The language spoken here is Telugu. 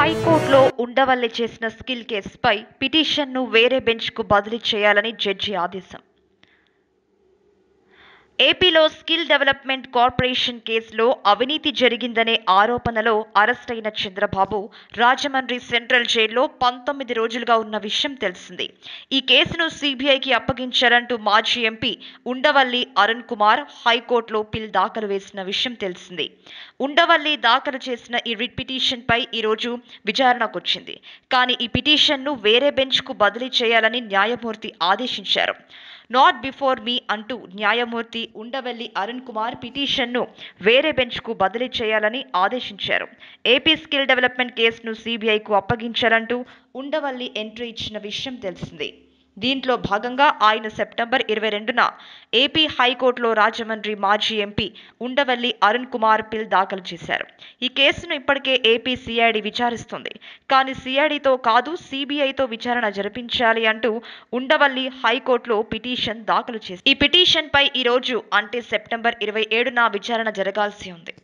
హైకోర్టులో ఉండవల్లి చేసిన స్కిల్ కేసుపై పిటిషన్ను వేరే బెంచ్కు బదిలీ చేయాలని జడ్జి ఆదేశం ఏపీలో స్కిల్ డెవలప్మెంట్ కార్పొరేషన్ కేసులో అవినీతి జరిగిందనే ఆరోపణలో అరెస్టైన చంద్రబాబు రాజమండ్రి సెంట్రల్ జైల్లో పంతొమ్మిది రోజులుగా ఉన్న విషయం తెలిసింది ఈ కేసును సీబీఐకి అప్పగించారంటూ మాజీ ఎంపీ ఉండవల్లి అరుణ్ కుమార్ హైకోర్టులో పిల్ దాఖలు వేసిన విషయం తెలిసింది ఉండవల్లి దాఖలు చేసిన ఈ రిట్ పిటిషన్పై ఈరోజు విచారణకొచ్చింది కానీ ఈ పిటిషన్ను వేరే బెంచ్కు బదిలీ చేయాలని న్యాయమూర్తి ఆదేశించారు నాట్ బిఫోర్ మీ అంటూ న్యాయమూర్తి ఉండవల్లి అరుణ్ కుమార్ పిటిషన్ను వేరే బెంచ్కు బదిలీ చేయాలని ఆదేశించారు ఏపీ స్కిల్ డెవలప్మెంట్ కేసును సీబీఐకు అప్పగించారంటూ ఉండవల్లి ఎంట్రీ ఇచ్చిన విషయం తెలిసింది దీంట్లో భాగంగా ఆయన సెప్టెంబర్ ఇరవై రెండున ఏపీ హైకోర్టులో రాజమండ్రి మాజీ ఎంపీ ఉండవల్లి అరుణ్ కుమార్ పిల్ దాఖలు చేశారు ఈ కేసును ఇప్పటికే ఏపీ సిఐడి విచారిస్తుంది కానీ సిఐడితో కాదు సిబిఐతో విచారణ జరిపించాలి అంటూ ఉండవల్లి హైకోర్టులో పిటిషన్ దాఖలు చేసింది ఈ పిటిషన్పై ఈ రోజు అంటే సెప్టెంబర్ ఇరవై ఏడున విచారణ జరగాల్సి ఉంది